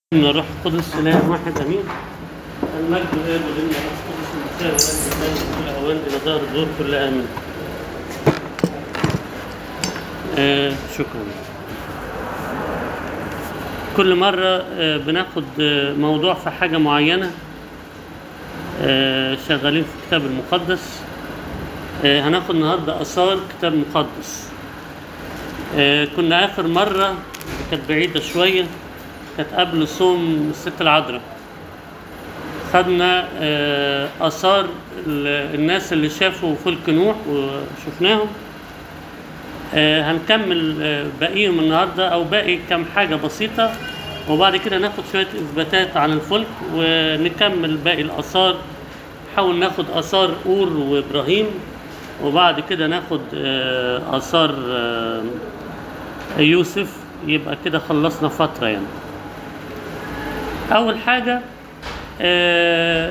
من الروح القدس إله واحد أمين المجد لله ولله الروح القدس المسيح والأجل كل أوان إلى دار الدور كل آمين آه شكرا كل مرة آه بناخد آه موضوع في حاجة معينة آه شغالين في الكتاب المقدس آه هناخد النهاردة آثار كتاب مقدس آه كنا آخر مرة كانت بعيدة شوية كانت قبل صوم الست العذراء خدنا آه، آثار ال- الناس اللي شافوا فلك نوح وشفناهم آه، هنكمل آه، باقيهم النهارده او باقي كام حاجه بسيطه وبعد كده ناخد شويه اثباتات عن الفلك ونكمل باقي الاثار نحاول ناخد اثار اور وابراهيم وبعد كده ناخد آه، اثار آه، يوسف يبقى كده خلصنا فتره يعني اول حاجه آه،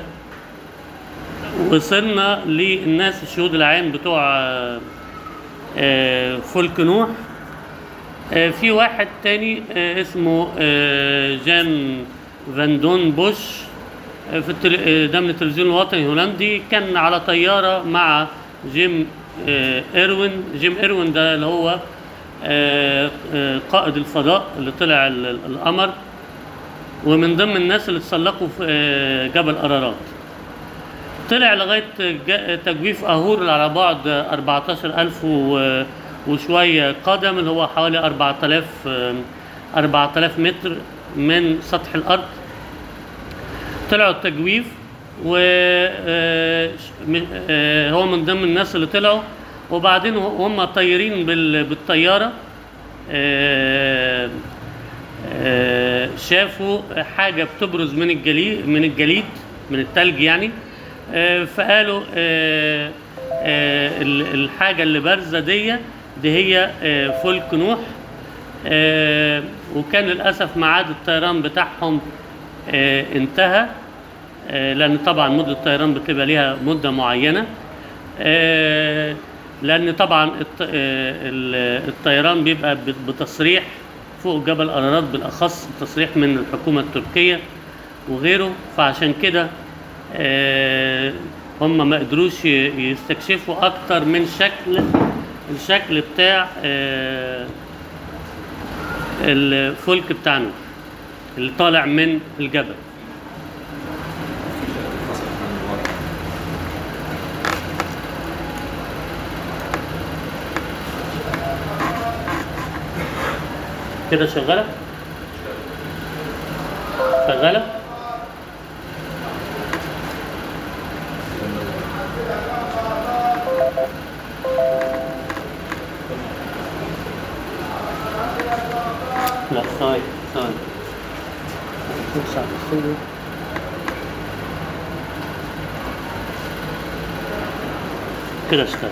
وصلنا للناس الشهود العام بتوع آه، آه، فلك نوح آه، في واحد تاني آه، اسمه آه، جان فاندون بوش آه، في التل... آه، ده من التلفزيون الوطني الهولندي كان على طيارة مع جيم آه، إيروين جيم إيروين ده اللي هو آه، آه، قائد الفضاء اللي طلع ال- ال- القمر ومن ضمن الناس اللي تسلقوا في آه، جبل أرارات طلع لغاية جا- تجويف أهور على بعد 14000 و- وشوية قدم اللي هو حوالي 4000 آه، 4000 متر من سطح الأرض طلعوا التجويف و آه، ش- م- آه، هو من ضمن الناس اللي طلعوا وبعدين وهم طايرين بال- بالطيارة آه، آه، شافوا حاجة بتبرز من الجليد من الجليد من التلج يعني آه، فقالوا آه، آه، ال- الحاجة اللي بارزة دي دي هي آه، فلك نوح آه، وكان للأسف ميعاد الطيران بتاعهم آه، انتهى آه، لأن طبعا مدة الطيران بتبقى ليها مدة معينة آه، لأن طبعا الط- آه، ال- الطيران بيبقى بت- بتصريح فوق جبل أرارات بالأخص تصريح من الحكومة التركية وغيره فعشان كده آه، هم ما قدروش ي- يستكشفوا أكتر من شكل الشكل بتاع آه، الفلك بتاعنا اللي طالع من الجبل كده شغالة؟ شغالة؟ لا ثواني ثواني نقص على الصورة. كده اشتغل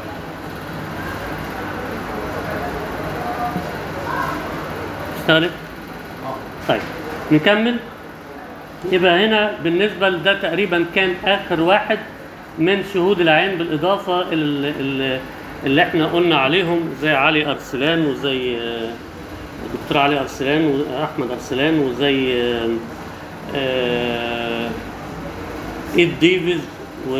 اشتغلت؟ طيب نكمل يبقى هنا بالنسبة لده تقريبا كان آخر واحد من شهود العين بالإضافة ال- ال- اللي احنا قلنا عليهم زي علي أرسلان وزي آه، دكتور علي أرسلان وأحمد أرسلان وزي آه، آه، إيد ديفيز و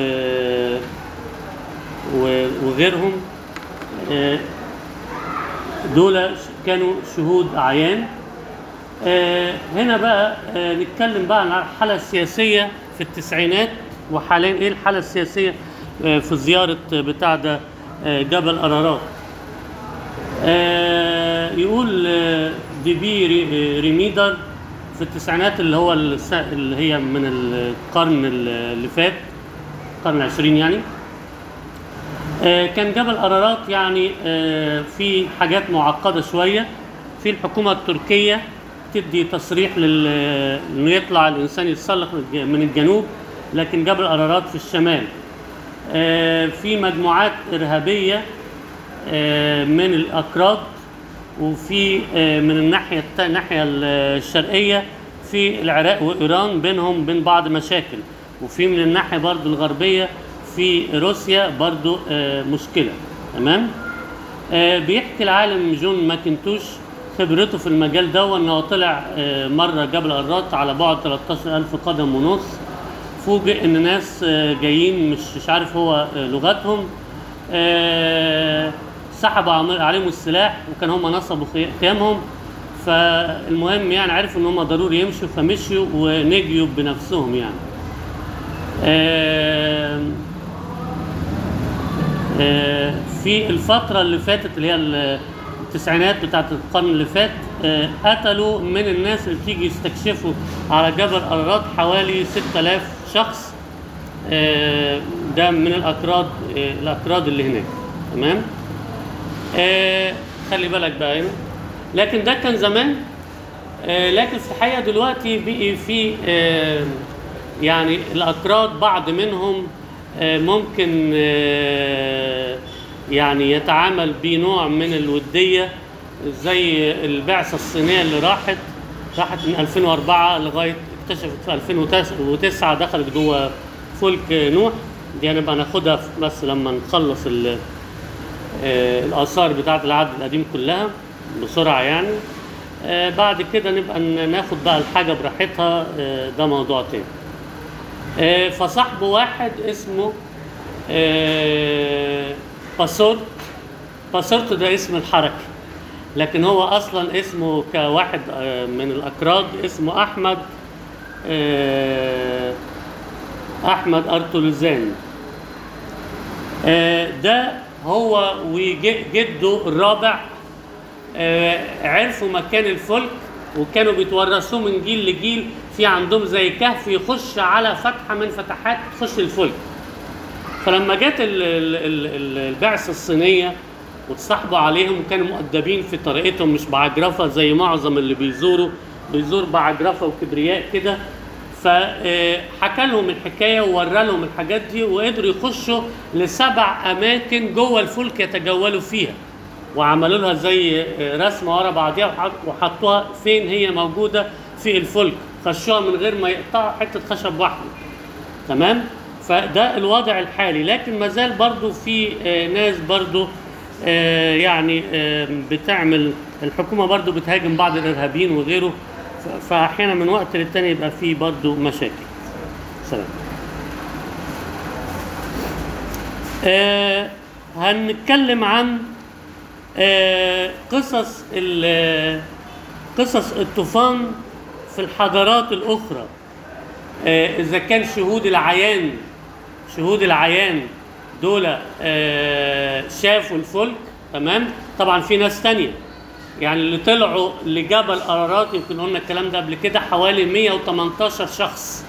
و- وغيرهم آه، دول كانوا شهود أعيان آه، هنا بقى آه، نتكلم بقى عن الحالة السياسية في التسعينات وحاليا ايه الحالة السياسية آه، في زيارة بتاع ده آه، جبل أرارات آه، يقول آه، دي بي ري- ريميدر في التسعينات اللي هو الس- اللي هي من القرن اللي فات القرن العشرين يعني آه، كان جبل أرارات يعني آه، في حاجات معقدة شوية في الحكومة التركية تدي تصريح لل انه يطلع الانسان يتسلق من الجنوب لكن جبل أرارات في الشمال آه، في مجموعات إرهابية آه، من الأكراد وفي آه، من الناحية التا- الناحية الشرقية في العراق وإيران بينهم بين بعض مشاكل وفي من الناحية برضو الغربية في روسيا برضو آه، مشكلة تمام آه، بيحكي العالم جون ماكنتوش خبرته في المجال ده ان هو طلع آه، مره جبل قرات على بعد 13000 قدم ونص فوجئ ان ناس آه، جايين مش مش عارف هو آه، لغتهم آه، سحبوا عم- عليهم السلاح وكان هم نصبوا خي- خيامهم فالمهم يعني عرفوا ان هم ضروري يمشوا فمشوا ونجيوا بنفسهم يعني آه، آه، في الفترة اللي فاتت اللي هي ال- التسعينات بتاعت القرن اللي فات آه، قتلوا من الناس اللي بتيجي يستكشفوا على جبل أرارات حوالي 6000 شخص آه، ده من الأكراد آه، الأكراد اللي هناك تمام آه، خلي بالك بقى هنا لكن ده كان زمان آه، لكن في الحقيقة دلوقتي بقي في آه، يعني الأكراد بعض منهم آه، ممكن آه، يعني يتعامل بنوع من الودية زي البعثة الصينية اللي راحت راحت من 2004 لغاية اكتشفت في 2009 دخلت جوه فلك نوح دي هنبقى ناخدها بس لما نخلص ال- آه، الآثار بتاعة العهد القديم كلها بسرعة يعني آه، بعد كده نبقى ن- ناخد بقى الحاجة براحتها آه، ده موضوع تاني آه، فصاحبه واحد اسمه آه، باسورت باسورت ده اسم الحركة لكن هو أصلا اسمه كواحد آه، من الأكراد اسمه أحمد آه، أحمد أرتولزان آه، ده هو وجده الرابع آه، عرفوا مكان الفلك وكانوا بيتورثوه من جيل لجيل في عندهم زي كهف يخش على فتحة من فتحات تخش الفلك فلما جت ال- ال- ال- ال- البعثة الصينية واتصاحبوا عليهم وكانوا مؤدبين في طريقتهم مش بعجرفة زي معظم اللي بيزوروا بيزور بعجرفة وكبرياء كده فحكى لهم الحكاية وورى لهم الحاجات دي وقدروا يخشوا لسبع أماكن جوه الفلك يتجولوا فيها وعملوا لها زي رسمة ورا بعضيها وحط- وحطوها فين هي موجودة في الفلك خشوها من غير ما يقطعوا حتة خشب واحدة تمام فده الوضع الحالي لكن ما زال برضو في آه، ناس برضو آه، يعني آه، بتعمل الحكومة برضو بتهاجم بعض الإرهابيين وغيره ف- فأحيانا من وقت للتاني يبقى في برضو مشاكل سلام آه، هنتكلم عن آه، قصص ال- قصص الطوفان في الحضارات الأخرى آه، إذا كان شهود العيان شهود العيان دول آه، شافوا الفلك تمام طبعا في ناس تانية يعني اللي طلعوا لجبل أرارات يمكن قلنا الكلام ده قبل كده حوالي 118 شخص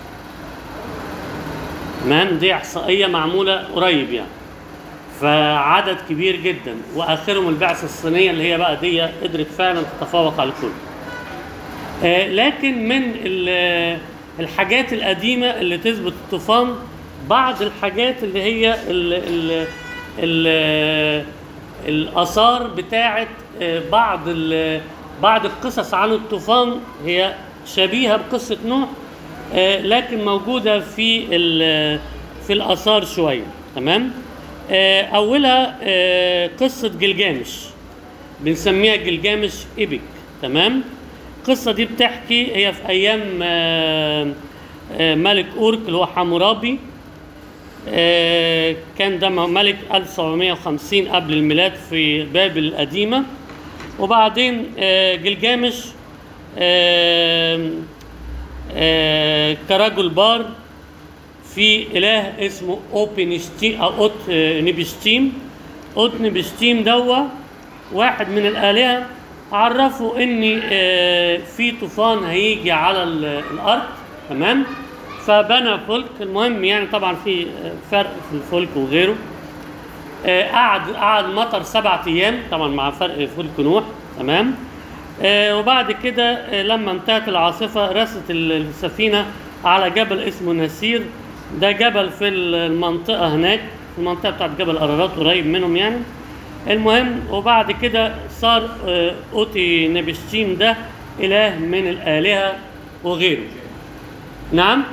تمام دي إحصائية معمولة قريب يعني فعدد كبير جدا واخرهم البعثه الصينيه اللي هي بقى دي قدرت فعلا تتفوق على الكل. آه، لكن من ال- الحاجات القديمه اللي تثبت الطوفان بعض الحاجات اللي هي ال ال ال الاثار بتاعه آه، بعض ال- بعض القصص عن الطوفان هي شبيهه بقصه نوح آه، لكن موجوده في ال- في الاثار شويه تمام آه، اولها آه، قصه جلجامش بنسميها جلجامش ايبك تمام القصه دي بتحكي هي في ايام آه، آه، ملك اورك اللي هو حمورابي آه، كان ده ملك 1750 قبل الميلاد في بابل القديمه وبعدين آه، جلجامش آه، آه، كرجل بار في اله اسمه اوبنشتيم او اوت آه، نبشتيم اوت نبشتيم دوا واحد من الالهه عرفوا ان آه، في طوفان هيجي على ال- الارض تمام فبنى فلك المهم يعني طبعا في آه، فرق في الفلك وغيره آه، قعد قعد مطر سبعة ايام طبعا مع فرق فلك نوح تمام آه، وبعد كده آه، لما انتهت العاصفه رست ال- السفينه على جبل اسمه نسير ده جبل في المنطقه هناك في المنطقه بتاعت جبل ارارات قريب منهم يعني المهم وبعد كده صار آه، اوتي نبشتيم ده اله من الالهه وغيره نعم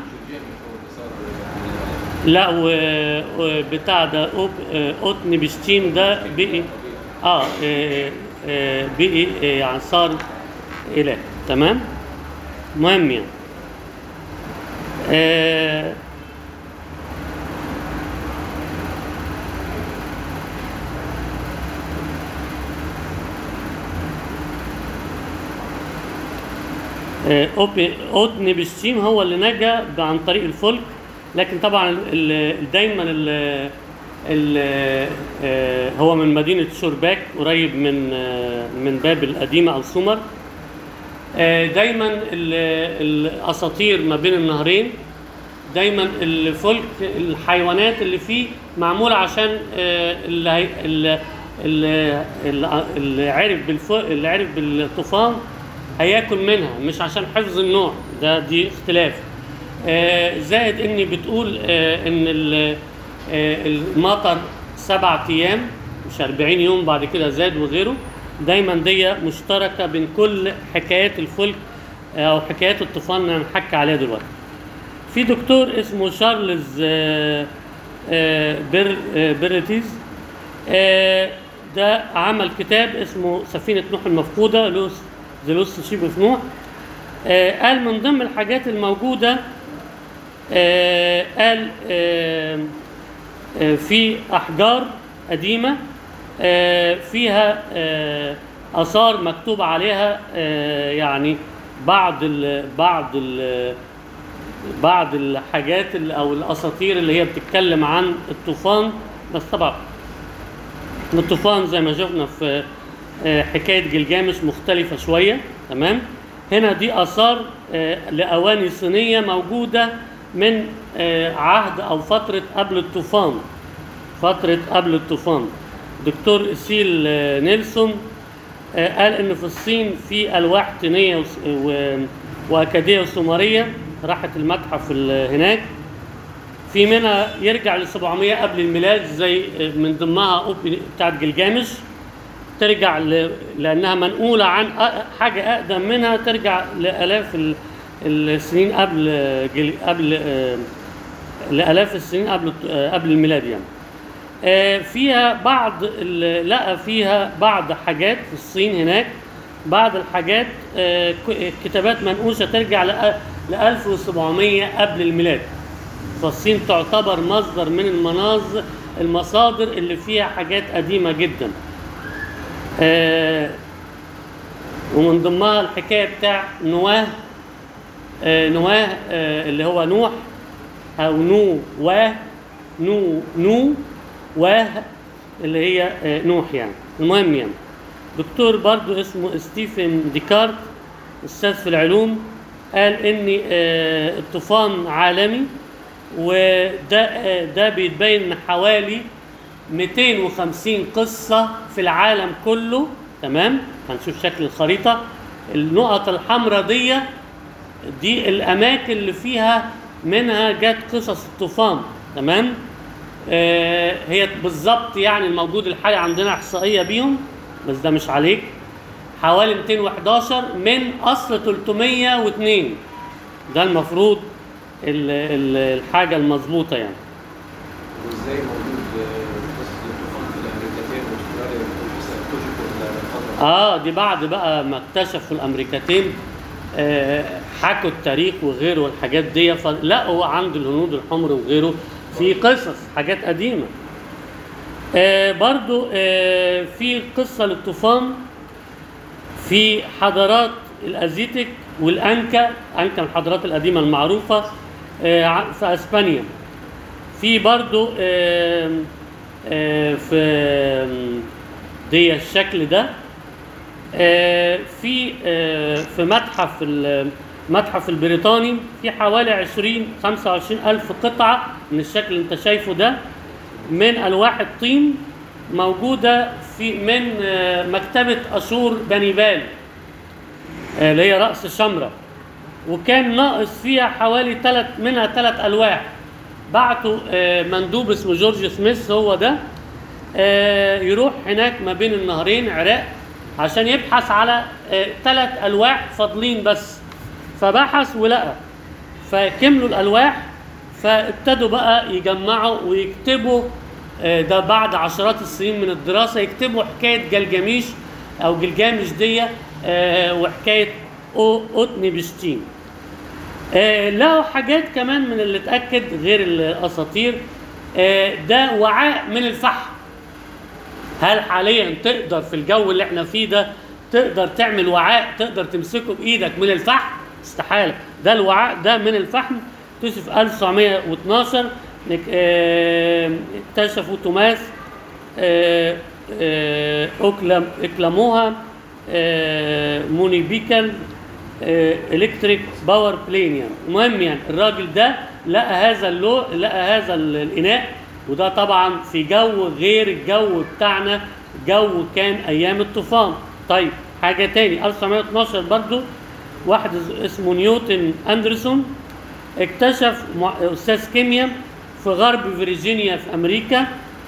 لا و- وبتاع ده أوب- آه، اوت نبشتيم ده بقي اه آه، آه، بقي آه، يعني صار اله تمام مهم يعني آه، آه، أوبي- اوتني بالشيم هو اللي نجا عن طريق الفلك لكن طبعا ال- ال- دايما ال ال آه، هو من مدينة شورباك قريب من آه، من بابل القديمة أو سومر آه، دايما ال- الأساطير ما بين النهرين دايما الفلك الحيوانات اللي فيه معمولة عشان آه، اللي هي- اللي- اللي اللي- اللي عرف بالف اللي عرف بالطوفان هياكل منها مش عشان حفظ النوع ده دي اختلاف آه، زائد اني بتقول آه، ان ال- آه، المطر سبعة ايام مش 40 يوم بعد كده زاد وغيره دايما دي مشتركة بين كل حكايات الفلك آه، او حكايات الطوفان اللي هنحكي عليها دلوقتي في دكتور اسمه شارلز آه، آه، بير آه، بيرتيز آه، ده عمل كتاب اسمه سفينة نوح المفقودة لوس ذا لوس شيب اوف نوح آه، قال من ضمن الحاجات الموجودة آه، قال آه، آه، في أحجار قديمة آه، فيها آه، آثار مكتوب عليها آه، يعني بعض ال بعض ال بعض الحاجات ال- او الاساطير اللي هي بتتكلم عن الطوفان بس طبعا الطوفان زي ما شفنا في آه، حكايه جلجامش مختلفه شويه تمام هنا دي اثار آه، لاواني صينيه موجوده من آه، عهد او فتره قبل الطوفان فتره قبل الطوفان دكتور اسيل آه، نيلسون آه، قال ان في الصين في الواح طينيه وس- و- واكاديه وسومريه راحت المتحف ال- هناك في منها يرجع ل 700 قبل الميلاد زي آه، من ضمنها أوبي بتاعت جلجامش ترجع ل... لانها منقوله عن أ- حاجه اقدم منها ترجع لالاف ال- السنين قبل جل... قبل آه، لالاف السنين قبل آه، قبل الميلاد يعني آه، فيها بعض ال- لقى فيها بعض حاجات في الصين هناك بعض الحاجات آه، ك- كتابات منقوشه ترجع ل 1700 قبل الميلاد فالصين تعتبر مصدر من المناظر المصادر اللي فيها حاجات قديمه جدا آه، ومن ضمنها الحكايه بتاع نواه آه، نواه آه، اللي هو نوح او نو واه نو نو واه اللي هي آه، نوح يعني المهم يعني دكتور برضو اسمه ستيفن ديكارت استاذ في العلوم قال ان آه، الطوفان عالمي وده آه، ده بيتبين من حوالي 250 قصة في العالم كله تمام هنشوف شكل الخريطة النقط الحمراء دي دي الأماكن اللي فيها منها جت قصص الطوفان تمام آه هي بالظبط يعني الموجود الحالي عندنا إحصائية بيهم بس ده مش عليك حوالي 211 من أصل 302 ده المفروض ال- ال- الحاجة المظبوطة يعني وازاي موجود آه، قصه الطوفان في الامريكتين واستراليا بتقول لسه اكتشفوا الفتره اه دي بعد بقى ما اكتشفوا الامريكتين آه حكوا التاريخ وغيره والحاجات دي فلقوا عند الهنود الحمر وغيره في قصص حاجات قديمه آه برضو آه في قصه للطوفان في حضارات الازيتك والانكا انكا من الحضارات القديمه المعروفه آه ع- في اسبانيا في برضو آم، آه، في آم، دي الشكل ده آه، في آه، في متحف المتحف البريطاني في حوالي 20 25 ألف قطعة من الشكل اللي انت شايفه ده من ألواح الطين موجودة في من آه، مكتبة أشور بني بال آه، اللي هي رأس شمرة وكان ناقص فيها حوالي ثلاث منها ثلاث ألواح بعتوا آه، مندوب اسمه جورج سميث هو ده آه، يروح هناك ما بين النهرين عراق عشان يبحث على ثلاث ألواح فاضلين بس فبحث ولقى فكملوا الألواح فابتدوا بقى يجمعوا ويكتبوا آه، ده بعد عشرات السنين من الدراسة يكتبوا حكاية جلجميش او جلجامش دي آه، وحكايه أو- اوتني بشتين آه، لقوا حاجات كمان من اللي اتاكد غير الاساطير آه، ده وعاء من الفحم هل حاليا تقدر في الجو اللي احنا فيه ده تقدر تعمل وعاء تقدر تمسكه بايدك من الفحم استحاله ده الوعاء ده من الفحم اكتشف في 1912 نك- آه، اكتشفوا توماس آه، آه، أوكلام اكلموها آه، مونيبيكال آه، الكتريك باور بلين يعني المهم يعني الراجل ده لقى هذا اللو لقى هذا ال- الاناء وده طبعا في جو غير الجو بتاعنا جو كان ايام الطوفان طيب حاجه تاني 1912 برضو واحد اسمه نيوتن اندرسون اكتشف مع- استاذ كيمياء في غرب فيرجينيا في امريكا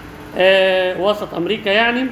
آه وسط امريكا يعني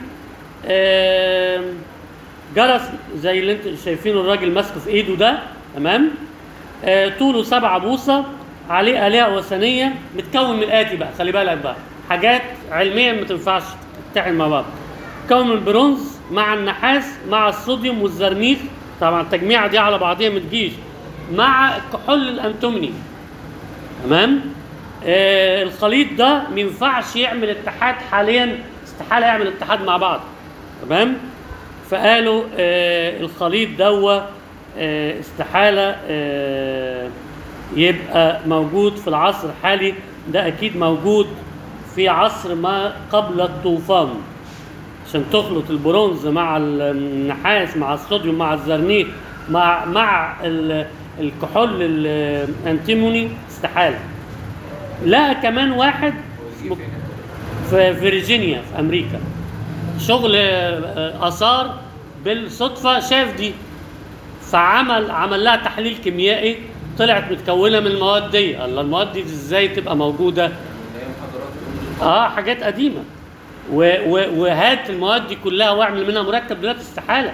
آه جرس زي اللي انتم شايفينه الراجل ماسكه في ايده ده تمام آه طوله سبعة بوصة عليه آلهة وثنية متكون من الآتي بقى خلي بالك بقى حاجات علميا ما تنفعش تتحد مع بعض متكون من البرونز مع النحاس مع الصوديوم والزرنيخ طبعا التجميعة دي على بعضيها ما تجيش مع كحول الأنتومني تمام آه الخليط ده ما ينفعش يعمل اتحاد حاليا استحاله يعمل اتحاد مع بعض تمام فقالوا آه الخليط دوا آه استحاله آه يبقى موجود في العصر الحالي ده اكيد موجود في عصر ما قبل الطوفان عشان تخلط البرونز مع النحاس مع الصوديوم مع الزرنيخ مع مع ال- الكحول الانتيموني استحاله لقى كمان واحد هو دي في فين؟ فيرجينيا في امريكا شغل آه، اثار بالصدفه شاف دي فعمل عمل لها تحليل كيميائي طلعت متكونه من المواد دي الله المواد دي ازاي تبقى موجوده من ايام حضرات اه حاجات قديمه و و وهات المواد دي كلها واعمل منها مركب دلوقتي استحاله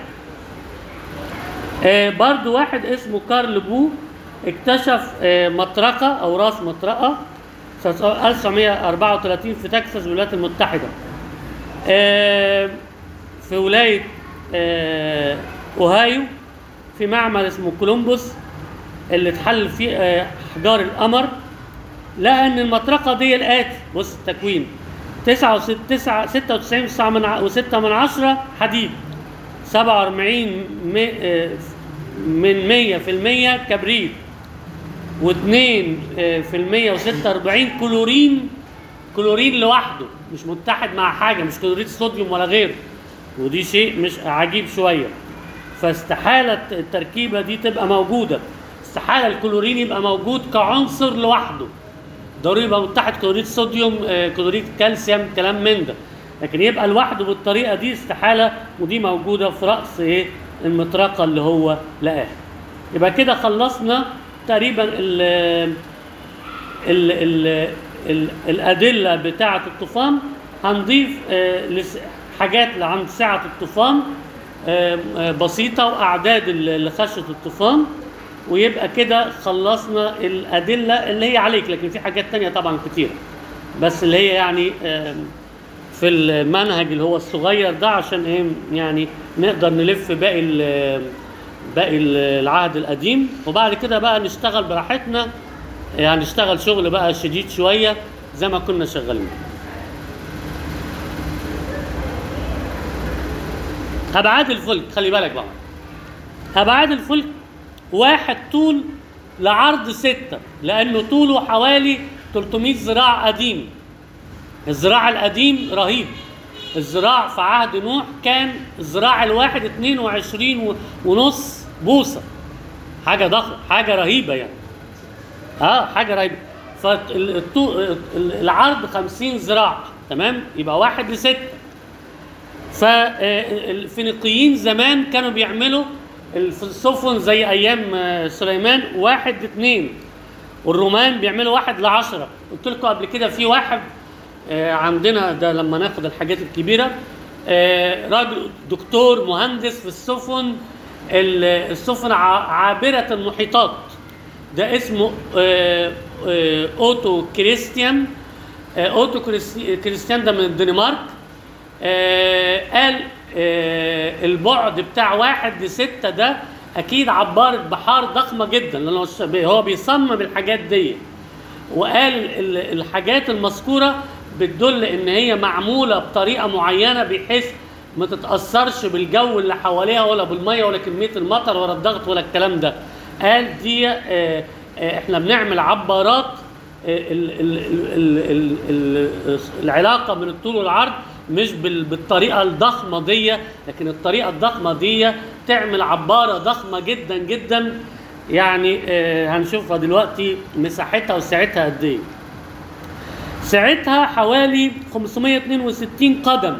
آه برضو واحد اسمه كارل بو اكتشف آه مطرقه او راس مطرقه سنة 1934 في تكساس الولايات المتحده آه في ولايه آه اوهايو في معمل اسمه كولومبوس اللي اتحل فيه آه احجار القمر لقى ان المطرقه دي الاتي بص التكوين 99 96 9 من ع- وستة من عشرة حديد 47 مي- آه، من 100 في المية كبريت و2 في المية و46 كلورين كلورين لوحده مش متحد مع حاجة مش كلوريد صوديوم ولا غيره ودي شيء مش عجيب شوية فاستحالة التركيبة دي تبقى موجودة استحالة الكلورين يبقى موجود كعنصر لوحده ضروري يبقى متحد كلوريد صوديوم آه، كلوريد كالسيوم كلام من ده لكن يبقى لوحده بالطريقه دي استحاله ودي موجوده في راس ايه المطرقه اللي هو لقاها يبقى كده خلصنا تقريبا ال ال ال ال الادله بتاعه الطوفان هنضيف آه، لس- حاجات عن سعه الطوفان آه، آه، بسيطه واعداد اللي خشت الطوفان ويبقى كده خلصنا الادله اللي هي عليك لكن في حاجات تانية طبعا كتيره بس اللي هي يعني آم، في المنهج اللي هو الصغير ده عشان ايه يعني نقدر نلف باقي ال- باقي ال- العهد القديم وبعد كده بقى نشتغل براحتنا يعني نشتغل شغل بقى شديد شويه زي ما كنا شغالين ابعاد الفلك خلي بالك بقى ابعاد الفلك واحد طول لعرض ستة لأنه طوله حوالي 300 ذراع قديم الذراع القديم رهيب الذراع في عهد نوح كان الذراع الواحد 22 و- ونص بوصة حاجة ضخمة حاجة رهيبة يعني اه حاجة رهيبة فالعرض 50 ذراع تمام يبقى واحد لستة فالفينيقيين زمان كانوا بيعملوا السفن زي ايام آه، سليمان واحد لاثنين والرومان بيعملوا واحد لعشرة قلت لكم قبل كده في واحد آه، عندنا ده لما ناخد الحاجات الكبيرة آه، راجل دكتور مهندس في السفن ال- السفن ع- عابرة المحيطات ده اسمه آه، آه، اوتو كريستيان آه، اوتو كريستي- كريستيان ده من الدنمارك آه، قال آه، البعد بتاع واحد لستة ده اكيد عبارة بحار ضخمة جدا لانه الش- هو بيصمم الحاجات دي وقال ال- الحاجات المذكورة بتدل ان هي معمولة بطريقة معينة بحيث ما تتأثرش بالجو اللي حواليها ولا بالمية ولا كمية المطر ولا الضغط ولا الكلام ده قال دي آه، آه، احنا بنعمل عبارات آه، ال- ال- ال- ال- ال- العلاقة بين الطول والعرض مش بال- بالطريقة الضخمة دي لكن الطريقة الضخمة دي تعمل عبارة ضخمة جدا جدا يعني آه، هنشوفها دلوقتي مساحتها وسعتها قد ايه سعتها حوالي 562 قدم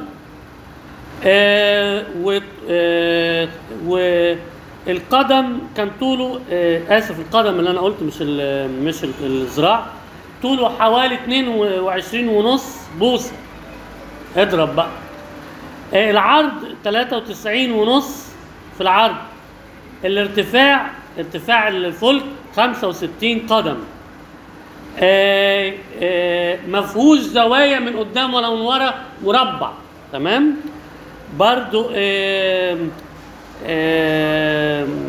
آه و آه والقدم كان طوله آه اسف القدم اللي انا قلت مش ال- مش ال- الذراع طوله حوالي 22 ونص بوصه اضرب بقى آه العرض 93 ونص في العرض الارتفاع ارتفاع الفلك 65 قدم آه، آه، مفهوش زوايا من قدام ولا من ورا مربع تمام برضو آم، آم،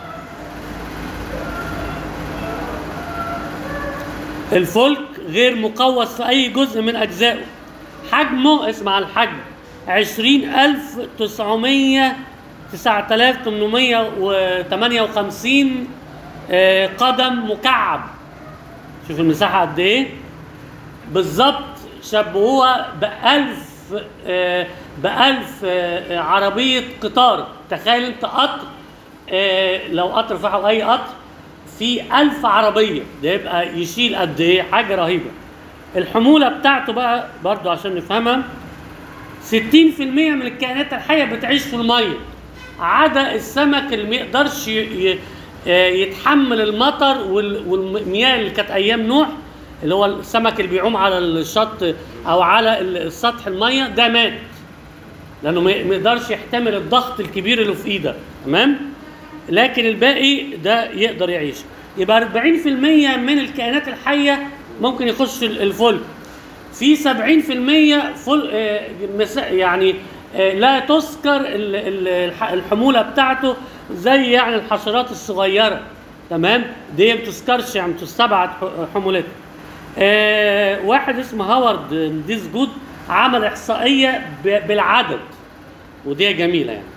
الفلك غير مقوس في أي جزء من أجزائه حجمه اسمع الحجم عشرين ألف تسعمية تسعة آلاف تمنمية وتمانية وخمسين قدم مكعب شوف المساحة قد إيه بالظبط شبهوها بألف آه، بألف آه، عربية قطار تخيل أنت قطر آه، لو قطر فحم أي قطر في ألف عربية ده يبقى يشيل قد إيه حاجة رهيبة الحمولة بتاعته بقى برضو عشان نفهمها 60% من الكائنات الحية بتعيش في المية عدا السمك اللي ما يقدرش ي- ي- آه، يتحمل المطر وال- والمياه اللي كانت أيام نوح اللي هو السمك اللي بيعوم على الشط أو على ال- السطح المية ده مات لأنه ما ما يقدرش يحتمل الضغط الكبير اللي في إيده تمام لكن الباقي ده يقدر يعيش يبقى 40% من الكائنات الحية ممكن يخش ال- الفلك في 70% فل آه، مس- يعني آه، لا تذكر ال- ال- الح- الحمولة بتاعته زي يعني الحشرات الصغيرة تمام دي ما بتذكرش يعني تستبعد ح- حمولتها آه، واحد اسمه هوارد ديس جود عمل إحصائية ب- بالعدد ودي جميلة يعني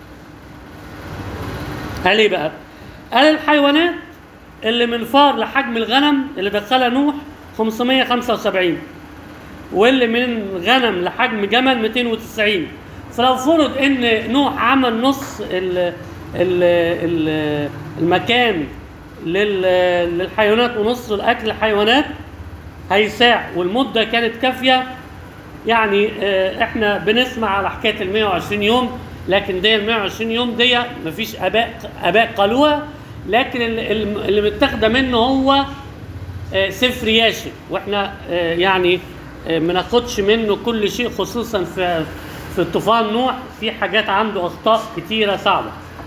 قال ايه بقى؟ قال الحيوانات اللي من فار لحجم الغنم اللي دخلها نوح 575 واللي من غنم لحجم جمل 290 فلو فرض ان نوح عمل نص ال ال ال المكان لل- للحيوانات ونص الاكل الحيوانات هيساع والمده كانت كافيه يعني آه، احنا بنسمع على حكايه ال 120 يوم لكن دي ال 120 يوم دي مفيش اباء اباء قالوها لكن ال- ال- اللي متاخده منه هو آه، سفر ياشر واحنا آه، يعني آه، ما ناخدش منه كل شيء خصوصا في في طوفان نوح في حاجات عنده اخطاء كتيره صعبه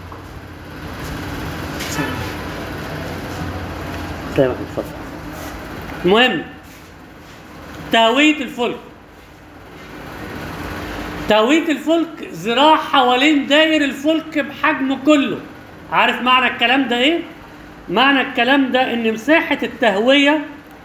سلامك اتفضل المهم تهويه الفلك تهويه الفلك ذراع حوالين داير الفلك بحجمه كله عارف معنى الكلام ده ايه معنى الكلام ده ان مساحه التهويه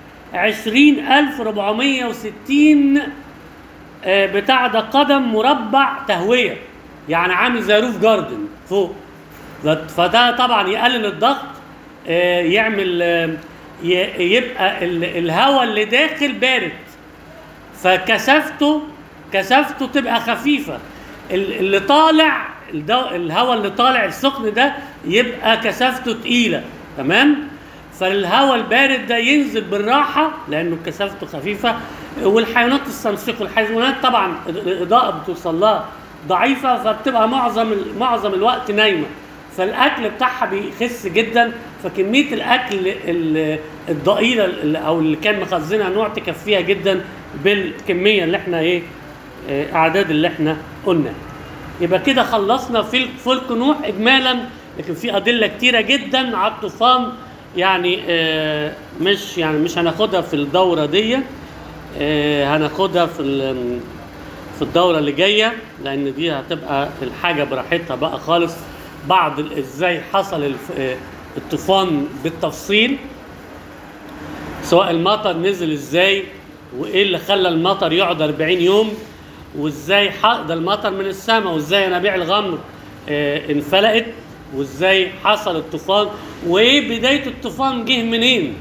20460 آه، بتاع ده قدم مربع تهويه يعني عامل زي روف جاردن فوق ف- فده طبعا يقلل الضغط آه، يعمل آه، ي- يبقى ال- الهواء اللي داخل بارد فكثافته كثافته تبقى خفيفه ال- اللي طالع الدو- الهواء اللي طالع السخن ده يبقى كثافته تقيله تمام فالهواء البارد ده ينزل بالراحه لانه كثافته خفيفه والحيوانات تستنشق الحيوانات طبعا الاضاءه بتوصل لها ضعيفه فبتبقى معظم ال- معظم الوقت نايمه فالاكل بتاعها بيخس جدا فكميه الاكل ال- الضئيله ال- او اللي كان مخزنها نوع تكفيها جدا بالكميه اللي احنا ايه آه، اعداد اللي احنا قلنا يبقى كده خلصنا في فلك نوح اجمالا لكن في ادله كتيره جدا على الطوفان يعني آه، مش يعني مش هناخدها في الدوره دي آه، هناخدها في ال- في الدورة اللي جاية لأن دي هتبقى الحاجة براحتها بقى خالص بعض ال- ازاي حصل الف- آه، الطوفان بالتفصيل سواء المطر نزل ازاي وايه اللي خلى المطر يقعد 40 يوم وازاي ح- ده المطر من السماء وازاي ينابيع الغمر آه، انفلقت وازاي حصل الطوفان وايه بداية الطوفان جه منين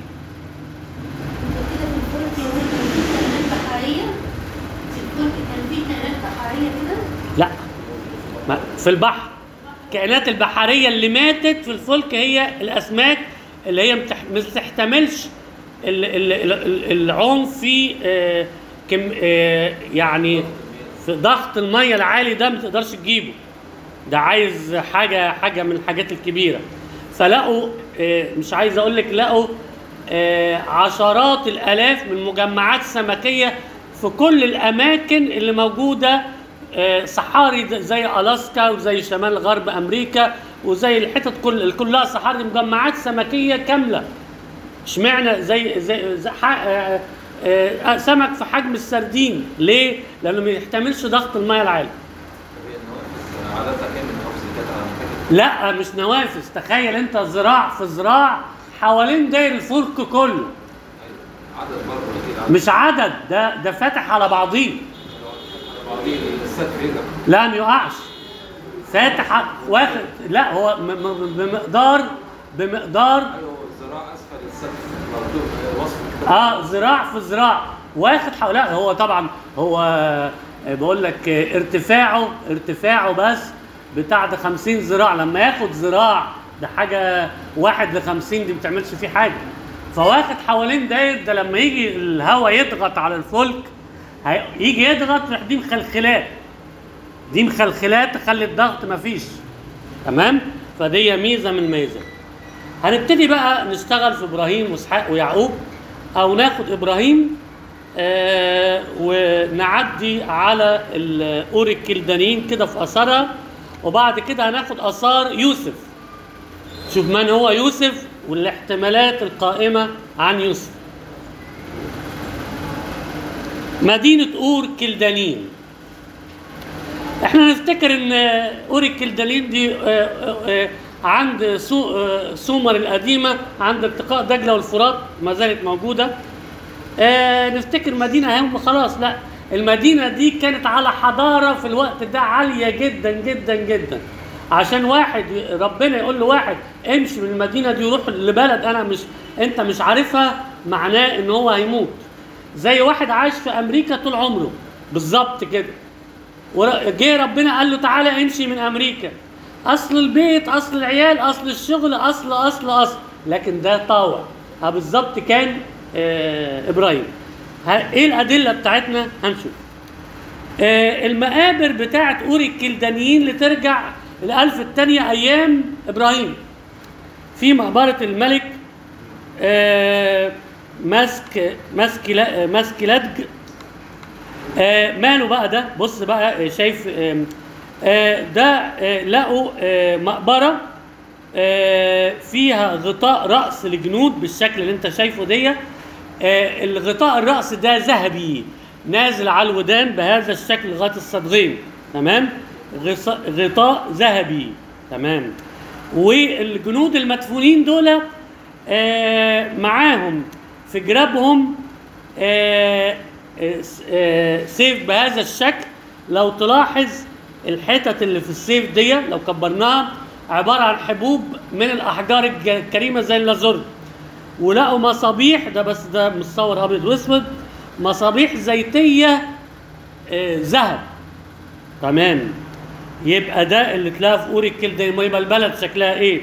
كده في الفلك يا ولد كان في كائنات بحرية في الفلك كان في كائنات بحرية كده لا ما في البحر الكائنات البحرية اللي ماتت في الفلك هي الأسماك اللي هي متح- ما تحتملش ال- ال- ال- ال- العنف في آه، كم آه، يعني في ضغط المية العالي ده ما تقدرش تجيبه ده عايز حاجة حاجة من الحاجات الكبيرة فلقوا آه، مش عايز أقول لك لقوا آه، عشرات الآلاف من مجمعات سمكية في كل الأماكن اللي موجودة آه، صحاري د- زي ألاسكا وزي شمال غرب أمريكا وزي الحتت كل كلها صحاري مجمعات سمكية كاملة اشمعنى زي زي, زي ح- آه، آه، سمك في حجم السردين ليه؟ لأنه ما يحتملش ضغط المياه العالي هي النوافذ عادة كان من النوافذ اللي كانت على مكان لا مش نوافذ تخيل انت ذراع في ذراع حوالين داير الفلك كله عدد برضه اكيد عدد مش عدد ده ده فاتح على بعضيه بعضين الستر هنا لا ما يقعش فاتح ع- واخد لا هو م- م- بمقدار بمقدار ايوه الذراع اسفل الستر مكتوب وصف كده اه ذراع في ذراع واخد حول لا هو طبعا هو آه، بقول لك آه، ارتفاعه ارتفاعه بس بتاع ده 50 ذراع لما ياخد ذراع ده حاجه واحد ل 50 دي ما بتعملش فيه حاجه فواخد حوالين داير ده لما يجي الهواء يضغط على الفلك هي- يجي يضغط يروح دي مخلخلات دي مخلخلات تخلي الضغط مفيش تمام فدي ميزه من ميزه هنبتدي بقى نشتغل في ابراهيم واسحاق ويعقوب او ناخد ابراهيم آه ونعدي على ال- اوري الكلدانيين كده في اثارها وبعد كده هناخد اثار يوسف شوف من هو يوسف والاحتمالات القائمه عن يوسف مدينه اور كلدانيين احنا نفتكر ان اوري الكلدانيين دي آه، آه، آه، عند سو- آه، سومر القديمه عند التقاء دجله والفرات ما زالت موجوده آه، نفتكر مدينه هم خلاص لا المدينه دي كانت على حضاره في الوقت ده عاليه جدا جدا جدا عشان واحد ربنا يقول له واحد امشي من المدينه دي وروح لبلد انا مش انت مش عارفها معناه ان هو هيموت زي واحد عايش في امريكا طول عمره بالظبط كده وجه ربنا قال له تعالى امشي من امريكا اصل البيت اصل العيال اصل الشغل اصل اصل اصل لكن ده طاوع ها بالظبط كان آه ابراهيم ها- ايه الادله بتاعتنا هنشوف آه المقابر بتاعت اوري الكلدانيين اللي ترجع الالف الثانيه ايام ابراهيم في مقبره الملك آه مسك مسكلا مسكلادج آه ماله بقى ده بص بقى آه، شايف آم، آه ده آه لقوا آه مقبرة آه فيها غطاء رأس لجنود بالشكل اللي انت شايفه دي آه الغطاء الرأس ده ذهبي نازل على الودان بهذا الشكل لغاية الصدغين تمام غص- غطاء ذهبي تمام والجنود المدفونين دول آه معاهم في جرابهم آه، آه، س- آه، سيف بهذا الشكل لو تلاحظ الحتت اللي في السيف دي لو كبرناها عبارة عن حبوب من الأحجار الج- الكريمة زي اللازورد ولقوا مصابيح ده بس ده متصور أبيض وأسود مصابيح زيتية آه، ذهب تمام يبقى ده اللي تلاقى في أوري الكلدة يبقى البلد شكلها إيه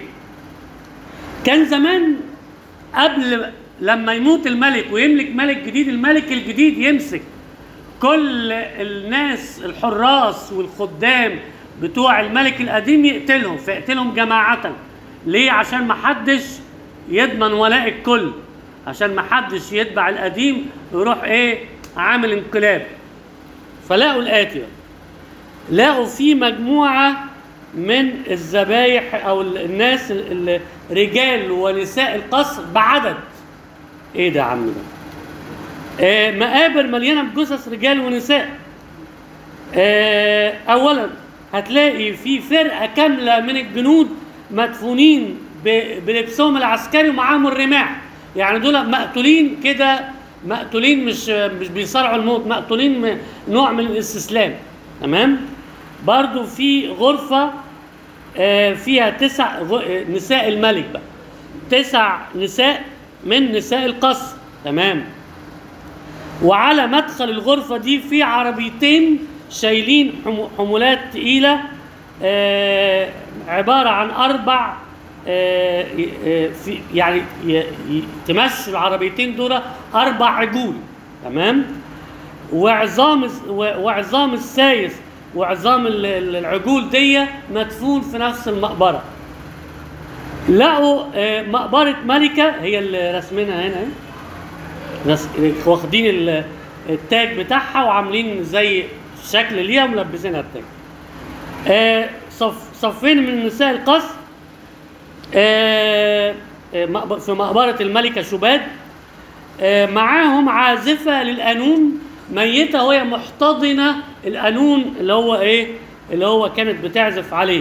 كان زمان قبل لما يموت الملك ويملك ملك جديد الملك الجديد يمسك كل الناس الحراس والخدام بتوع الملك القديم يقتلهم فيقتلهم جماعة ليه عشان ما حدش يضمن ولاء الكل عشان ما حدش يتبع القديم ويروح ايه عامل انقلاب فلاقوا الآتي بقى. لقوا في مجموعة من الذبايح أو ال- الناس ال- الرجال ونساء القصر بعدد إيه ده يا عم ده؟ آه مقابر مليانة بجثث رجال ونساء آه، اولا هتلاقي في فرقه كامله من الجنود مدفونين ب- بلبسهم العسكري ومعاهم الرماح يعني دول مقتولين كده مقتولين مش مش بيصارعوا الموت مقتولين م- نوع من الاستسلام تمام برضو في غرفه آه، فيها تسع غ- آه، نساء الملك بقى تسع نساء من نساء القصر تمام وعلى مدخل الغرفة دي في عربيتين شايلين حم- حمولات تقيلة آه، عبارة عن أربع آه، آه، في يعني ي- ي- تمشي العربيتين دول أربع عجول تمام وعظام الس- و- وعظام السايس وعظام ال- ال- العجول دي مدفون في نفس المقبرة لقوا آه، مقبرة ملكة هي اللي رسمينها هنا اهي. ناس واخدين ال- التاج بتاعها وعاملين زي شكل ليها وملبسينها التاج آه، صف صفين من نساء القصر آه، آه، مقب- في مقبرة الملكة شباد آه، معاهم عازفة للقانون ميتة وهي محتضنة القانون اللي هو ايه اللي هو كانت بتعزف عليه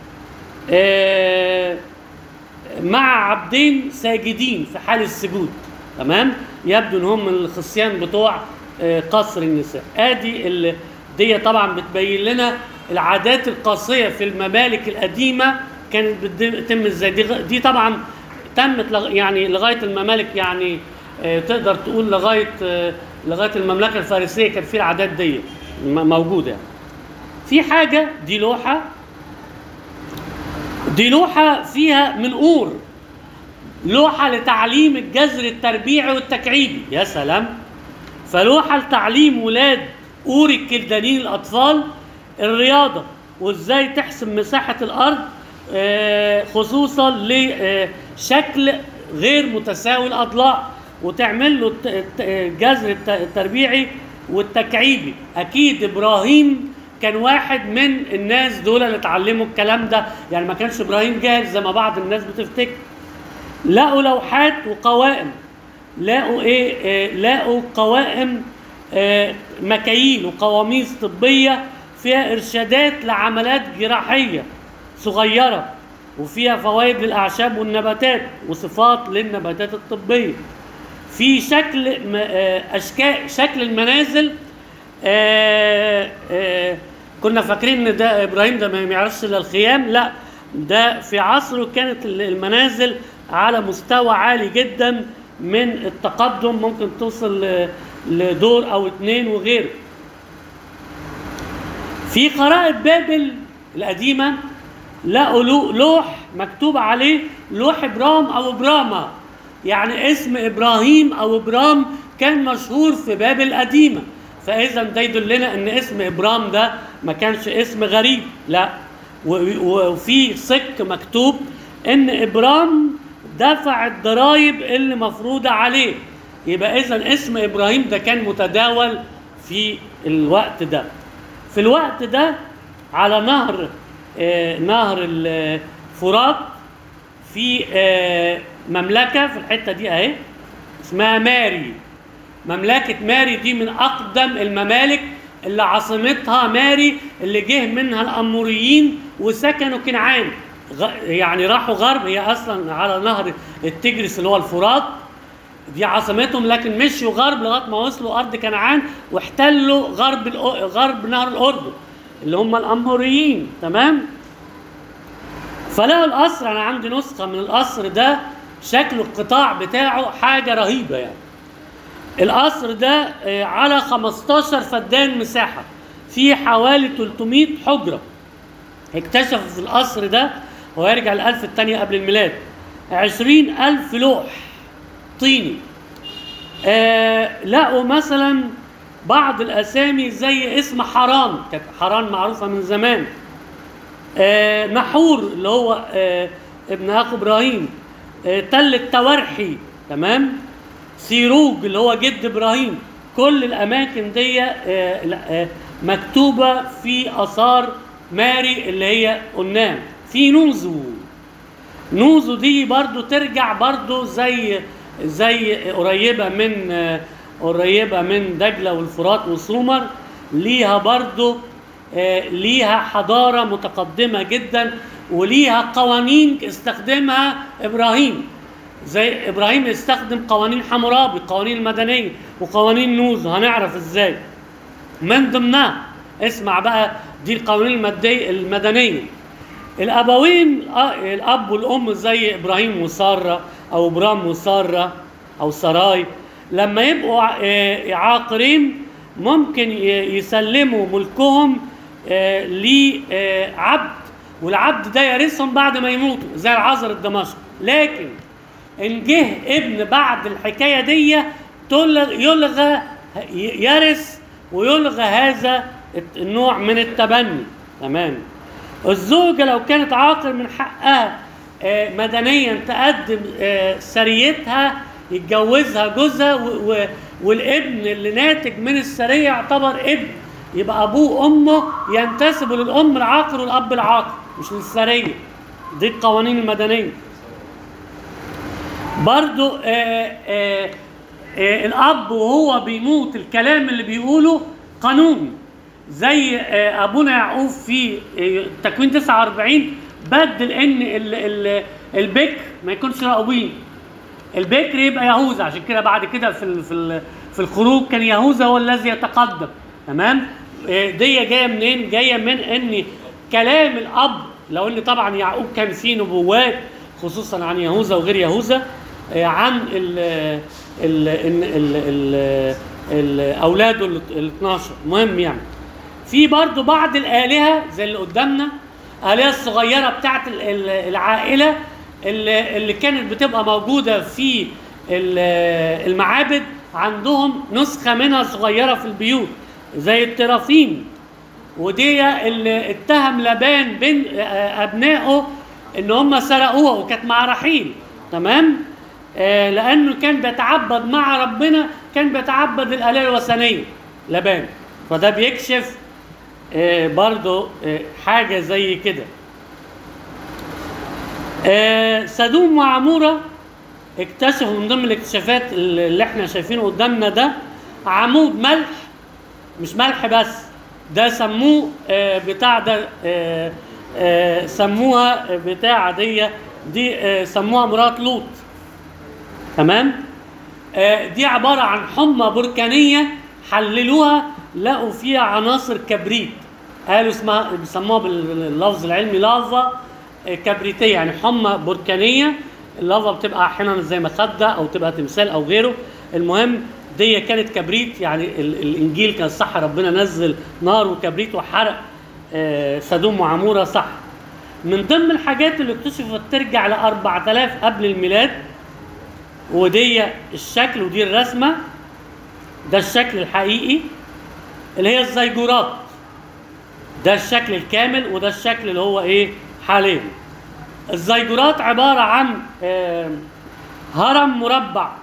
آه، مع عبدين ساجدين في حال السجود تمام يبدو ان هم من الخصيان بتوع آه، قصر النساء ادي ال... دي طبعا بتبين لنا العادات القاسيه في الممالك القديمه كانت بتتم ازاي دي, غ- دي طبعا تمت لغ... يعني لغايه الممالك يعني آه، تقدر تقول لغايه آه، لغايه المملكه الفارسيه كان في العادات دي م- موجوده يعني. في حاجه دي لوحه دي لوحة فيها منقور لوحة لتعليم الجذر التربيعي والتكعيبي يا سلام فلوحة لتعليم ولاد أوري الكلدانيين الأطفال الرياضة وإزاي تحسب مساحة الأرض آه، خصوصا لشكل غير متساوي الأضلاع وتعمل له الت- الت- الجذر الت- التربيعي والتكعيبي أكيد إبراهيم كان واحد من الناس دول اللي اتعلموا الكلام ده يعني ما كانش إبراهيم جاهل زي ما بعض الناس بتفتكر لقوا لوحات وقوائم لقوا ايه آه لقوا قوائم آه مكاييل وقواميس طبيه فيها ارشادات لعمليات جراحيه صغيره وفيها فوائد للاعشاب والنباتات وصفات للنباتات الطبيه في شكل م- آه، اشكال شكل المنازل آه، آه، كنا فاكرين ان ده ابراهيم ده ما يعرفش الا الخيام لا ده في عصره كانت ال- المنازل على مستوى عالي جدا من التقدم ممكن توصل ل- لدور او اتنين وغيره في خرائط بابل القديمه لقوا لو- لوح مكتوب عليه لوح ابرام او ابراما يعني اسم ابراهيم او ابرام كان مشهور في بابل القديمه فاذا ده يدلنا ان اسم ابرام ده ما كانش اسم غريب لا و- و- وفي صك مكتوب ان ابرام دفع الضرائب اللي مفروضه عليه يبقى اذا اسم ابراهيم ده كان متداول في الوقت ده في الوقت ده على نهر آه نهر الفرات في آه مملكه في الحته دي اهي اسمها ماري مملكه ماري دي من اقدم الممالك اللي عاصمتها ماري اللي جه منها الاموريين وسكنوا كنعان غ- يعني راحوا غرب هي اصلا على نهر التجرس اللي هو الفرات دي عاصمتهم لكن مشوا غرب لغايه ما وصلوا ارض كنعان واحتلوا غرب الأ- غرب نهر الاردن اللي هم الاموريين تمام فلقوا القصر انا عندي نسخه من القصر ده شكل القطاع بتاعه حاجه رهيبه يعني القصر ده آه، على 15 فدان مساحه فيه حوالي 300 حجره اكتشفوا في القصر ده هو يرجع الألف الثانية قبل الميلاد عشرين ألف لوح طيني آه لقوا مثلا بعض الأسامي زي اسم حران كانت حران معروفة من زمان آه نحور اللي هو آه ابن أخو إبراهيم آه تل التورحي تمام سيروج اللي هو جد إبراهيم كل الأماكن دي آه لا، آه مكتوبة في آثار ماري اللي هي قلناها في نوزو نوزو دي برضو ترجع برضو زي زي قريبة من آه، قريبة من دجلة والفرات وسومر ليها برضو آه، ليها حضاره متقدمه جدا وليها قوانين استخدمها ابراهيم زي ابراهيم استخدم قوانين حمورابي القوانين المدنيه وقوانين نوز هنعرف ازاي من ضمنها اسمع بقى دي القوانين المادية المدنية الأبوين آه، الأب والأم زي إبراهيم وسارة أو إبرام وسارة أو سراي لما يبقوا ع- آه، عاقرين ممكن ي- يسلموا ملكهم آه، لعبد والعبد ده يرثهم بعد ما يموتوا زي العذر الدمشقي لكن ان جه ابن بعد الحكايه دي تلغ- يلغى ي- يرث ويلغى هذا الت- النوع من التبني تمام الزوجه لو كانت عاقر من حقها آه، مدنيا تقدم آه، سريتها يتجوزها جوزها و- و- والابن اللي ناتج من السريه يعتبر ابن يبقى ابوه وامه ينتسبوا للام العاقر والاب العاقر مش للسريه دي القوانين المدنيه برضو آه آه آه الاب وهو بيموت الكلام اللي بيقوله قانوني زي آه ابونا يعقوب في آه تكوين 49 بدل ان ال ال البكر ما يكونش راؤوبين البكر يبقى يهوذا عشان كده بعد كده في ال في ال في الخروج كان يهوذا هو الذي يتقدم تمام آه، دي جايه منين جايه من ان كلام الاب لو ان طبعا يعقوب كان فيه نبوات خصوصا عن يهوذا وغير يهوذا آه، عن ال ال ال ال ال ال اولاده ال 12 مهم يعني في برضو بعض الآلهة زي اللي قدامنا آلهة الصغيرة بتاعت ال- ال- العائلة اللي, اللي كانت بتبقى موجودة في ال- المعابد عندهم نسخة منها صغيرة في البيوت زي الترافيم ودي اللي اتهم لبان بين آه، أبنائه إن هم سرقوها وكانت مع رحيل تمام آه، لأنه كان بيتعبد مع ربنا كان بيتعبد الآلهة الوثنية لبان فده بيكشف آه، برضو آه، حاجة زي كده آه، سدوم وعمورة اكتشفوا من ضمن الاكتشافات اللي احنا شايفينه قدامنا ده عمود ملح مش ملح بس ده سموه آه، بتاع ده آه، آه، سموها بتاع دي دي آه، سموها مرات لوط تمام آه، دي عبارة عن حمى بركانية حللوها لقوا فيها عناصر كبريت قالوا اسمها بيسموها باللفظ العلمي لافا آه، كبريتية يعني حمى بركانية اللافا بتبقى احيانا زي مخدة او تبقى تمثال او غيره المهم دي كانت كبريت يعني ال- الانجيل كان صح ربنا نزل نار وكبريت وحرق آه، سدوم وعمورة صح من ضمن الحاجات اللي اكتشفت ترجع ل 4000 قبل الميلاد ودي الشكل ودي الرسمه ده الشكل الحقيقي اللي هي الزيجورات ده الشكل الكامل وده الشكل اللي هو ايه حاليا الزيجورات عباره عن آه، هرم مربع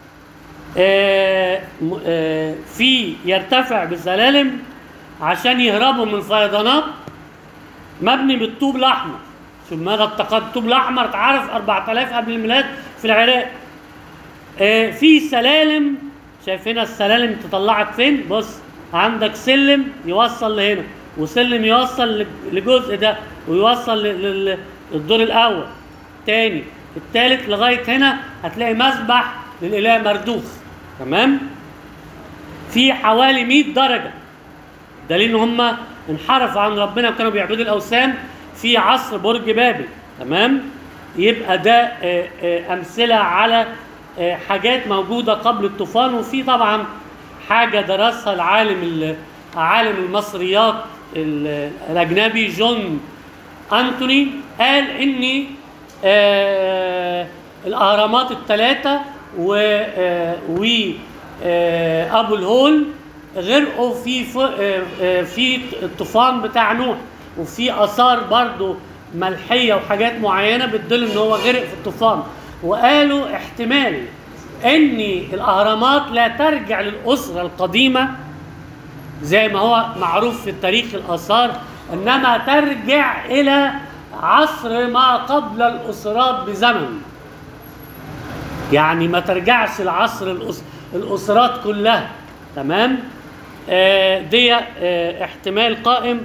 آه، م- آه، في يرتفع بسلالم عشان يهربوا من الفيضانات مبني بالطوب الاحمر شوف ماذا التقدم الطوب الاحمر اتعرف 4000 قبل الميلاد في العراق آه، في سلالم شايف هنا السلالم تطلعك فين بص عندك سلم يوصل لهنا وسلم يوصل ل- لجزء ده ويوصل ل- لل- للدور الاول تاني التالت لغايه هنا هتلاقي مسبح للاله مردوخ تمام في حوالي 100 درجه دليل ان هم انحرفوا عن ربنا وكانوا بيعبدوا الاوثان في عصر برج بابل تمام يبقى ده آه، آه، امثله على آه، حاجات موجوده قبل الطوفان وفي طبعا حاجه درسها العالم ال- عالم المصريات ال- الاجنبي جون انتوني قال ان آه، الاهرامات الثلاثه و آه، و آه، ابو الهول غرقوا في ف- آه، آه، في الطوفان بتاع نوح وفي اثار برضو ملحيه وحاجات معينه بتدل ان هو غرق في الطوفان وقالوا احتمال ان الاهرامات لا ترجع للاسره القديمه زي ما هو معروف في التاريخ الآثار إنما ترجع إلى عصر ما قبل الأسرات بزمن يعني ما ترجعش لعصر الأس... الأسرات كلها تمام آه دي آه احتمال قائم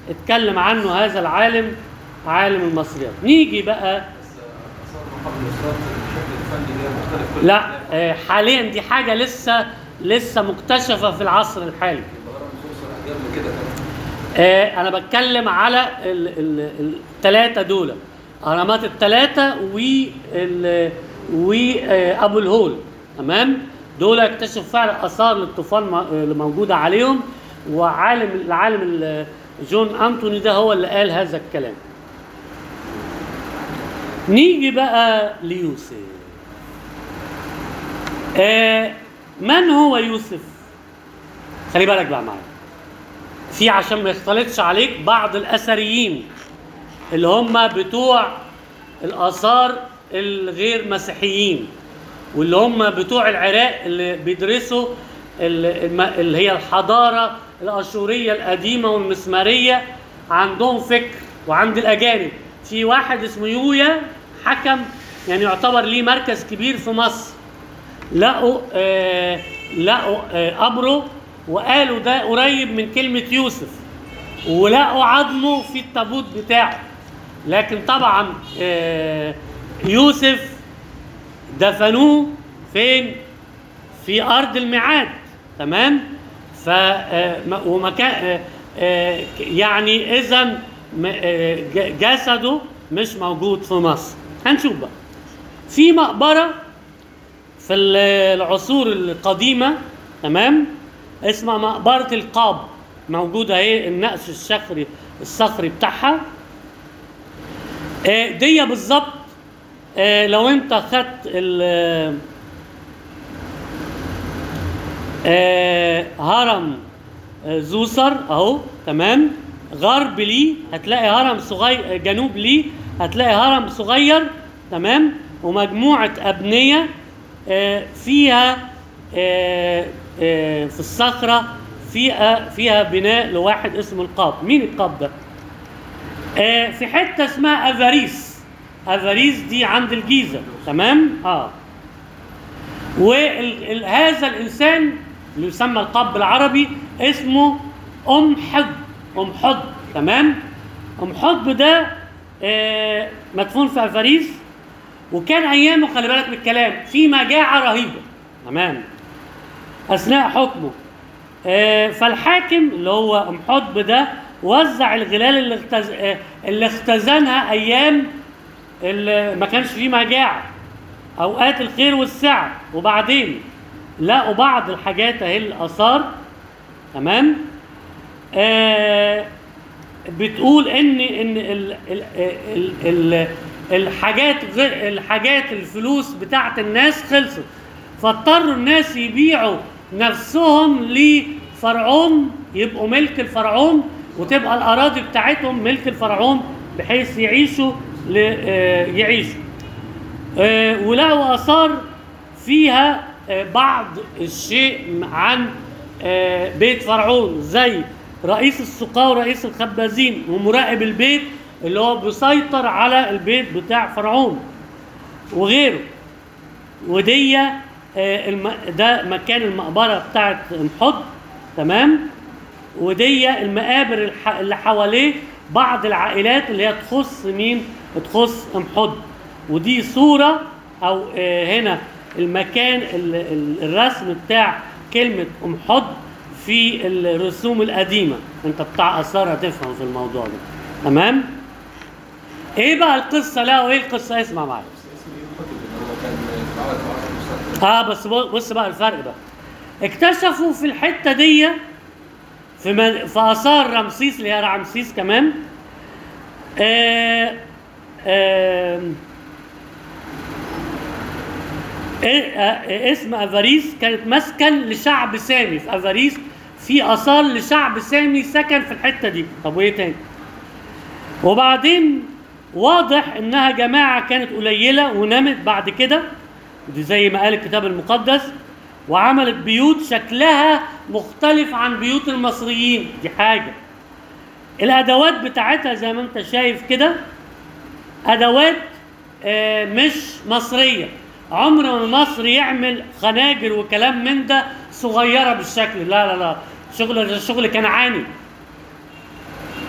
اتكلم عنه هذا العالم عالم المصريات نيجي بقى بس اثار مقابل الاسرات بشكل الفني غير مختلف كل لا الاختلاف. آه، حاليا دي حاجه لسه لسه مكتشفه في العصر الحالي يبقى هرم الأقصر قبل كده كان آه، انا بتكلم على الثلاثه دول اهرامات الثلاثه وال وابو الهول تمام دول اكتشفوا فعلا اثار للطوفان م- اللي موجوده عليهم وعالم العالم ال- جون انتوني ده هو اللي قال هذا الكلام نيجي بقى ليوسف آه من هو يوسف خلي بالك بقى معايا في عشان ما يختلطش عليك بعض الاثريين اللي هم بتوع الاثار الغير مسيحيين واللي هم بتوع العراق اللي بيدرسوا ال- الم- اللي هي الحضاره الاشوريه القديمه والمسماريه عندهم فكر وعند الاجانب في واحد اسمه يويا حكم يعني يعتبر ليه مركز كبير في مصر لقوا آه لقوا آه قبره وقالوا ده قريب من كلمة يوسف ولقوا عظمه في التابوت بتاعه لكن طبعا آه يوسف دفنوه فين؟ في أرض الميعاد تمام؟ ف آه، م- ومكان آه، آه، يعني إذا م- آه، ج- جسده مش موجود في مصر هنشوف بقى في مقبره في ال- العصور القديمة تمام اسمها مقبرة القاب موجودة اهي النقش الصخري الصخري بتاعها آه، دي بالظبط آه، لو انت خدت ال آه، هرم آه، زوسر اهو تمام غرب ليه هتلاقي هرم صغير جنوب ليه هتلاقي هرم صغير تمام ومجموعة أبنية آه، فيها آه، آه، في الصخرة فيها فيها بناء لواحد اسمه القاب مين القاب ده؟ آه، في حتة اسمها أفاريس أفاريس دي عند الجيزة تمام؟ اه وهذا الانسان اللي يسمى القاب بالعربي اسمه ام حب ام حب تمام ام حب ده آه، مدفون في افاريس وكان ايامه خلي بالك من الكلام في مجاعه رهيبه تمام اثناء حكمه آه، فالحاكم اللي هو ام حب ده وزع الغلال اللي اختز... آه، اللي اختزنها ايام اللي ما كانش فيه مجاعه اوقات الخير والسعه وبعدين لقوا بعض الحاجات اهي الاثار تمام آه بتقول ان ان ال ال ال ال الحاجات غير الحاجات الفلوس بتاعت الناس خلصت فاضطروا الناس يبيعوا نفسهم لفرعون يبقوا ملك الفرعون وتبقى الاراضي بتاعتهم ملك الفرعون بحيث يعيشوا ل- آه، يعيشوا آه، ولقوا اثار فيها آه، بعض الشيء عن آه، بيت فرعون زي رئيس السقاة ورئيس الخبازين ومراقب البيت اللي هو بيسيطر على البيت بتاع فرعون وغيره ودي آه، الم... ده مكان المقبره بتاعت محض تمام ودي المقابر الح... اللي حواليه بعض العائلات اللي هي تخص مين تخص محض ودي صوره او آه، هنا المكان ال... ال- الرسم بتاع كلمه محض في الرسوم القديمه انت بتاع اثار هتفهم في الموضوع ده تمام ايه بقى القصه لا وايه القصه اسمع معايا اسمه يوحد ان هو كان اتعرض في عصر اه بس بص بص بقى الفرق بقى اكتشفوا في الحته دي في من في اثار رمسيس اللي هي رمسيس كمان آه آه إيه- آه، اسم افاريس كانت مسكن لشعب سامي في افاريس في اثار لشعب سامي سكن في الحته دي طب وايه تاني وبعدين واضح انها جماعه كانت قليله ونمت بعد كده دي زي ما قال الكتاب المقدس وعملت بيوت شكلها مختلف عن بيوت المصريين دي حاجه الادوات بتاعتها زي ما انت شايف كده ادوات آه، مش مصريه عمر ما المصري يعمل خناجر وكلام من ده صغيره بالشكل لا لا لا شغل شغل كنعاني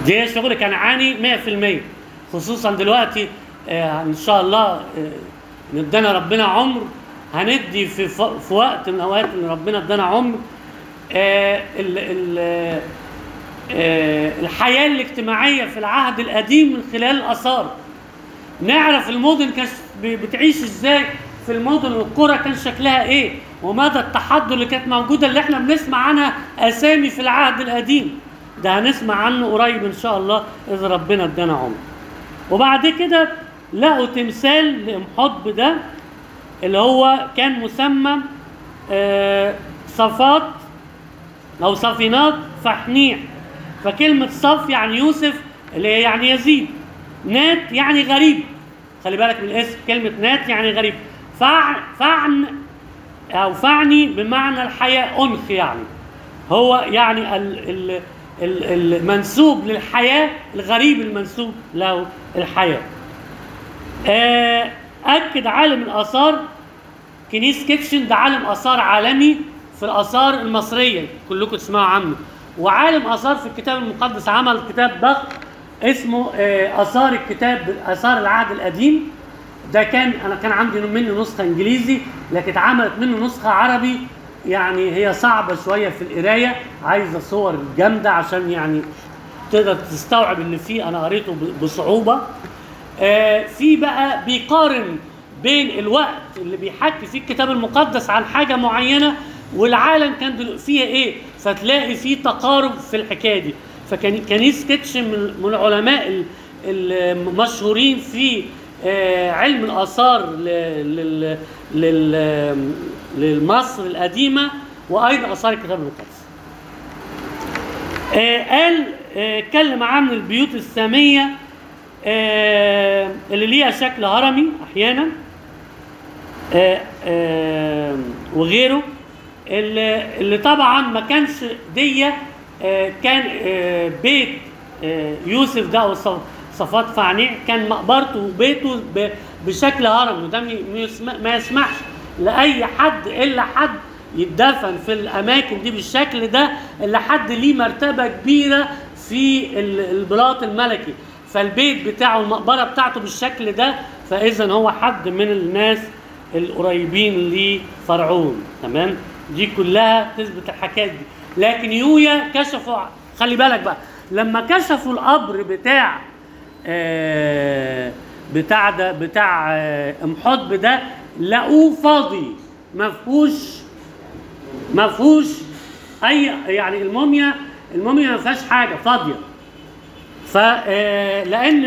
دي شغل كنعاني 100% خصوصا دلوقتي آه، ان شاء الله آه، ندانا ربنا عمر هندي في ف- في وقت من الاوقات اللي ربنا ادانا عمر آه، ال- ال- آه، الحياه الاجتماعيه في العهد القديم من خلال الاثار نعرف المدن كانت ب- بتعيش ازاي في المدن والقرى كان شكلها ايه ومدى التحضر اللي كانت موجوده اللي احنا بنسمع عنها اسامي في العهد القديم ده هنسمع عنه قريب ان شاء الله اذا ربنا ادانا عمر وبعد كده لقوا تمثال لامحطب ده اللي هو كان مسمى آه، صفات او صفينات فحنيع فكلمة صف يعني يوسف اللي هي يعني يزيد نات يعني غريب خلي بالك من الاسم كلمة نات يعني غريب فع فعن أو فعني بمعنى الحياة أنخ يعني هو يعني ال ال ال المنسوب للحياة الغريب المنسوب له الحياة آه، أكد عالم الآثار كنيس كيتشن ده عالم آثار عالمي في الآثار المصرية كلكم تسمعوا عنه وعالم آثار في الكتاب المقدس عمل كتاب ضخم اسمه آه، آثار الكتاب آثار العهد القديم ده كان أنا كان عندي منه نسخة إنجليزي لكن اتعملت منه نسخة عربي يعني هي صعبة شوية في القراية عايزة صور جامدة عشان يعني تقدر تستوعب اللي فيه أنا قريته ب- بصعوبة آه، في بقى بيقارن بين الوقت اللي بيحكي فيه الكتاب المقدس عن حاجه معينه والعالم كان دل- فيها ايه فتلاقي فيه تقارب في الحكايه دي فكان كنيس كيتشن من من العلماء ال- المشهورين في آه، علم الاثار ل- لل- لل- لمصر القديمه وايضا اثار الكتاب المقدس آه، قال آه، اتكلم عن البيوت الساميه آه، اللي ليها شكل هرمي احيانا آه، آه، وغيره اللي, اللي طبعا ما كانش دي آه، كان آه، بيت آه، يوسف ده وص- صفات فعنيع كان مقبرته وبيته ب- بشكل هرمي وده م- يسم- ما يسمحش لاي حد الا حد يتدفن في الاماكن دي بالشكل ده الا حد ليه مرتبه كبيره في ال- البلاط الملكي فالبيت بتاعه المقبره بتاعته بالشكل ده فاذا هو حد من الناس القريبين لفرعون تمام دي كلها تثبت الحكايات دي لكن يويا كشفوا خلي بالك بقى لما كشفوا القبر بتاع آه بتاع ده بتاع آه امحطب ده لقوه فاضي ما فيهوش ما فيهوش اي يعني الموميا الموميا ما فيهاش حاجه فاضيه فلان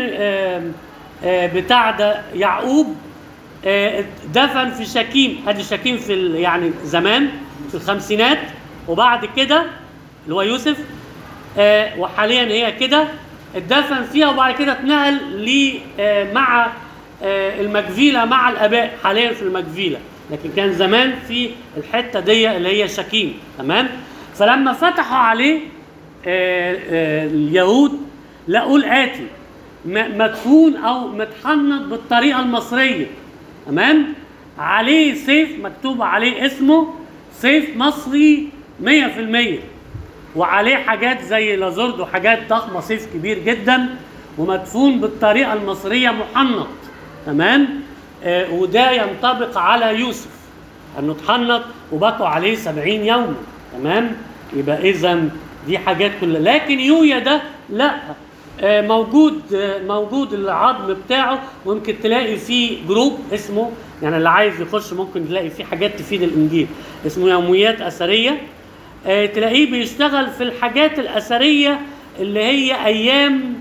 بتاع ده يعقوب آه، دفن في شكيم ادي شكيم في ال- يعني زمان في الخمسينات وبعد كده اللي هو يوسف آه، وحاليا هي كده اتدفن فيها وبعد كده اتنقل ل آه، مع آه، المجفيلة مع الآباء حاليا في المجفيلة لكن كان زمان في الحتة دي اللي هي شكيم تمام فلما فتحوا عليه آه، آه، اليهود لقوا الآتي م- مدفون أو متحنط بالطريقة المصرية تمام عليه سيف مكتوب عليه اسمه سيف مصري 100% وعليه حاجات زي لازورد وحاجات ضخمه سيف كبير جدا ومدفون بالطريقه المصريه محنط تمام آه وده ينطبق على يوسف انه اتحنط وبقوا عليه 70 يوما تمام يبقى اذا دي حاجات كلها لكن يويا ده لا آه موجود آه موجود العظم بتاعه ويمكن تلاقي فيه جروب اسمه يعني اللي عايز يخش ممكن تلاقي فيه حاجات تفيد الانجيل اسمه يوميات اثريه آه، تلاقيه بيشتغل في الحاجات الأثرية اللي هي أيام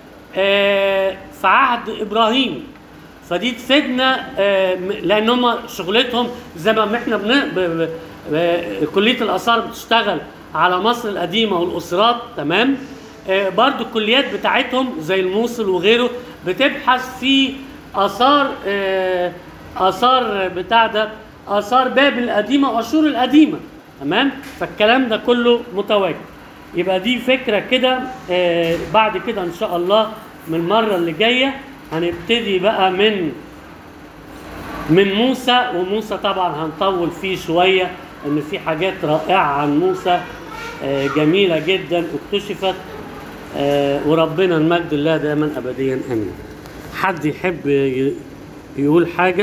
آه، في عهد إبراهيم فدي تفيدنا آه، م- لأن هم شغلتهم زي ما احنا بن... ب... ب... ب... كلية الآثار بتشتغل على مصر القديمة والأسرات تمام آه، برضو الكليات بتاعتهم زي الموصل وغيره بتبحث في آثار آه، آثار بتاع ده آثار بابل القديمة وأشور القديمة تمام فالكلام ده كله متواجد يبقى دي فكرة كده آه بعد كده إن شاء الله من المرة اللي جاية هنبتدي بقى من من موسى وموسى طبعا هنطول فيه شوية إن في حاجات رائعة عن موسى آه جميلة جدا اكتشفت آه وربنا المجد الله دائما ابديا امين حد يحب ي- يقول حاجه